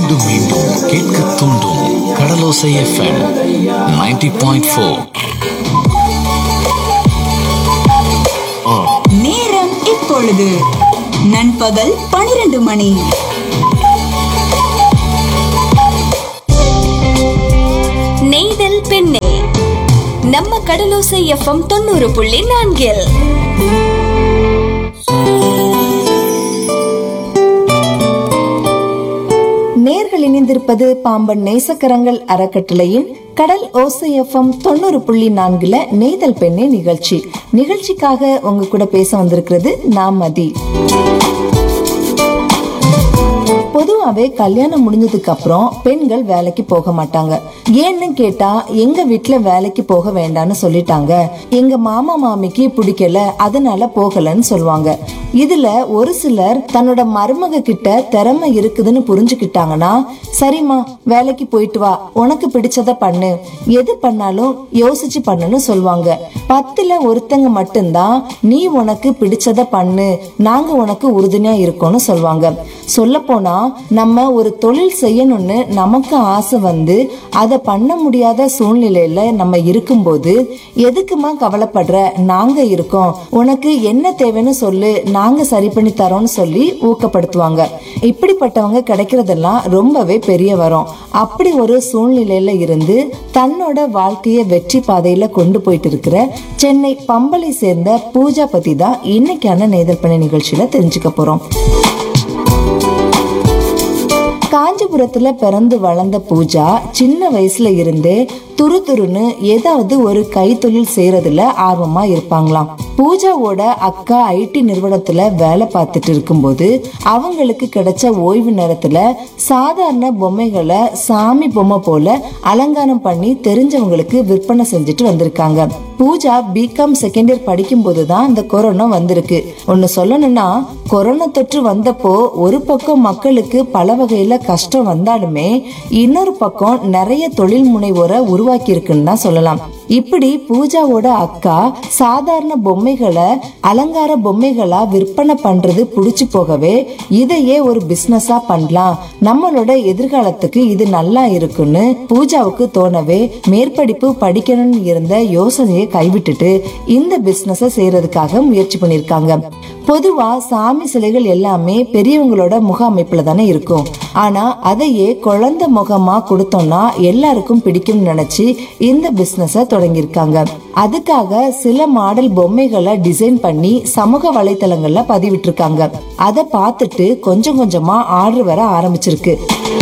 மீண்டும் மீண்டும் கேட்க தூண்டும் கடலோசை எஃப்எம் 90.4 பாயிண்ட் ஃபோர் நேரம் இப்பொழுது நண்பகல் பனிரெண்டு மணி நெய்தல் பெண்ணே நம்ம கடலோசை எஃப்எம் தொண்ணூறு புள்ளி நான்கில் நேர்கள் இணைந்திருப்பது பாம்பன் நேசக்கரங்கள் அறக்கட்டளையின் கடல் ஓசைஎஃப்எம் தொண்ணூறு புள்ளி நான்குல நெய்தல் பெண்ணே நிகழ்ச்சி நிகழ்ச்சிக்காக உங்க கூட பேச வந்திருக்கிறது நான் மதி பொதுவாவே கல்யாணம் முடிஞ்சதுக்கு அப்புறம் பெண்கள் வேலைக்கு போக மாட்டாங்க ஏன்னு கேட்டா எங்க வீட்ல வேலைக்கு போக வேண்டாம்னு சொல்லிட்டாங்க எங்க மாமா மாமிக்கு பிடிக்கல அதனால போகலன்னு சொல்லுவாங்க இதுல ஒரு சிலர் தன்னோட மருமக கிட்ட திறமை இருக்குதுன்னு புரிஞ்சுக்கிட்டாங்கன்னா சரிம்மா வேலைக்கு போயிட்டு வா உனக்கு பிடிச்சத பண்ணு எது பண்ணாலும் யோசிச்சு பண்ணுன்னு சொல்லுவாங்க பத்துல ஒருத்தங்க மட்டும்தான் நீ உனக்கு பிடிச்சத பண்ணு நாங்க உனக்கு உறுதுணையா இருக்கோம்னு சொல்லுவாங்க சொல்ல போனா நம்ம ஒரு தொழில் செய்யணும்னு நமக்கு ஆசை வந்து அதை பண்ண முடியாத சூழ்நிலையில நம்ம இருக்கும்போது எதுக்குமா கவலைப்படுற நாங்க இருக்கோம் உனக்கு என்ன தேவைன்னு சொல்லு நாங்க சரி பண்ணி தரோம்னு சொல்லி ஊக்கப்படுத்துவாங்க இப்படிப்பட்டவங்க கிடைக்கிறதெல்லாம் ரொம்பவே பெரிய வரும் அப்படி ஒரு சூழ்நிலையில இருந்து தன்னோட வாழ்க்கைய வெற்றி பாதையில கொண்டு போயிட்டு இருக்கிற சென்னை பம்பலை சேர்ந்த பூஜா பத்தி தான் இன்னைக்கான நேதல் பண்ண நிகழ்ச்சியில தெரிஞ்சுக்க போறோம் காஞ்சிபுரத்துல பிறந்து வளர்ந்த பூஜா சின்ன வயசுல இருந்தே துரு துருன்னு ஏதாவது ஒரு கைத்தொழில் செய்யறதுல ஆர்வமா இருப்பாங்களாம் பூஜாவோட அக்கா ஐடி நிறுவனத்துல வேலை பார்த்துட்டு இருக்கும்போது அவங்களுக்கு கிடைச்ச ஓய்வு நேரத்துல சாதாரண பொம்மைகளை சாமி பொம்மை போல அலங்காரம் பண்ணி தெரிஞ்சவங்களுக்கு விற்பனை செஞ்சுட்டு வந்திருக்காங்க பூஜா பிகாம் செகண்ட் இயர் படிக்கும் போதுதான் இந்த கொரோனா வந்திருக்கு ஒன்னு சொல்லணும்னா கொரோனா தொற்று வந்தப்போ ஒரு பக்கம் மக்களுக்கு பல வகையில கஷ்டம் வந்தாலுமே இன்னொரு பக்கம் நிறைய தொழில் முனைவோரை உருவாக்கி இருக்குன்னு தான் சொல்லலாம் இப்படி பூஜாவோட அக்கா சாதாரண பொம்மைகளை அலங்கார பொம்மைகளா விற்பனை பண்றது புடிச்சு போகவே இதையே ஒரு பிசினஸா பண்ணலாம் நம்மளோட எதிர்காலத்துக்கு இது நல்லா இருக்குன்னு பூஜாவுக்கு தோணவே மேற்படிப்பு படிக்கணும்னு இருந்த யோசனையை கைவிட்டுட்டு இந்த பிசினஸ செய்யறதுக்காக முயற்சி பண்ணிருக்காங்க பொதுவா சாமி சிலைகள் எல்லாமே பெரியவங்களோட முக அமைப்புல தானே இருக்கும் ஆனா அதையே குழந்தை முகமா கொடுத்தோம்னா எல்லாருக்கும் பிடிக்கும் நினைச்சு இந்த பிசினஸ தொடங்கியிருக்காங்க அதுக்காக சில மாடல் பொம்மைகளை டிசைன் பண்ணி சமூக வலைத்தளங்கள்ல பதிவிட்டிருக்காங்க அதை பார்த்துட்டு கொஞ்சம் கொஞ்சமா ஆர்டர் வர ஆரம்பிச்சிருக்கு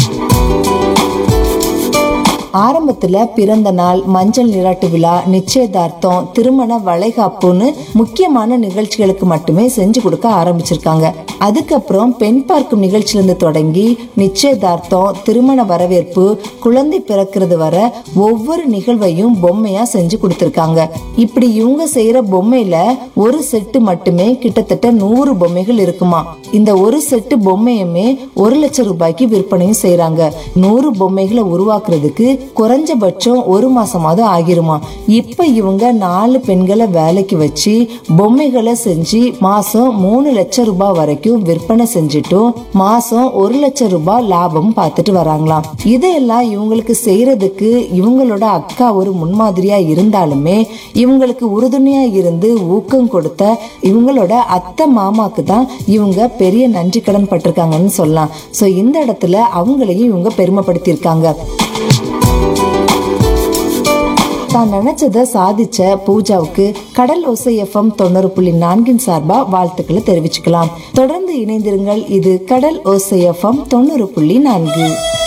ஆரம்பத்துல பிறந்த நாள் மஞ்சள் நீராட்டு விழா நிச்சயதார்த்தம் திருமண வளைகாப்புன்னு முக்கியமான நிகழ்ச்சிகளுக்கு மட்டுமே செஞ்சு கொடுக்க ஆரம்பிச்சிருக்காங்க அதுக்கப்புறம் பெண் பார்க்கும் நிகழ்ச்சியிலிருந்து தொடங்கி நிச்சயதார்த்தம் திருமண வரவேற்பு குழந்தை பிறக்கிறது வர ஒவ்வொரு நிகழ்வையும் பொம்மையா செஞ்சு கொடுத்திருக்காங்க இப்படி இவங்க செய்யற பொம்மையில ஒரு செட்டு மட்டுமே கிட்டத்தட்ட நூறு பொம்மைகள் இருக்குமா இந்த ஒரு செட்டு பொம்மையுமே ஒரு லட்சம் ரூபாய்க்கு விற்பனையும் செய்யறாங்க நூறு பொம்மைகளை உருவாக்குறதுக்கு குறைஞ்சபட்சம் ஒரு மாசமாவது ஆகிருமா இப்ப இவங்க நாலு பெண்களை வேலைக்கு வச்சு பொம்மைகளை செஞ்சு மாசம் மூணு லட்சம் ரூபாய் வரைக்கும் விற்பனை செஞ்சுட்டும் மாசம் ஒரு லட்சம் ரூபாய் லாபம் பார்த்துட்டு வராங்களாம் இதையெல்லாம் இவங்களுக்கு செய்யறதுக்கு இவங்களோட அக்கா ஒரு முன்மாதிரியா இருந்தாலுமே இவங்களுக்கு உறுதுணையா இருந்து ஊக்கம் கொடுத்த இவங்களோட அத்தை மாமாக்கு தான் இவங்க பெரிய நன்றி கடன் பட்டிருக்காங்கன்னு சொல்லலாம் சோ இந்த இடத்துல அவங்களையும் இவங்க பெருமைப்படுத்தியிருக்காங்க தான் நினைச்சத சாதிச்ச பூஜாவுக்கு கடல் ஓசை எஃப்எம் தொண்ணூறு புள்ளி நான்கின் சார்பா வாழ்த்துக்களை தெரிவிச்சுக்கலாம் தொடர்ந்து இணைந்திருங்கள் இது கடல் ஓசை எஃப்எம் தொண்ணூறு புள்ளி நான்கு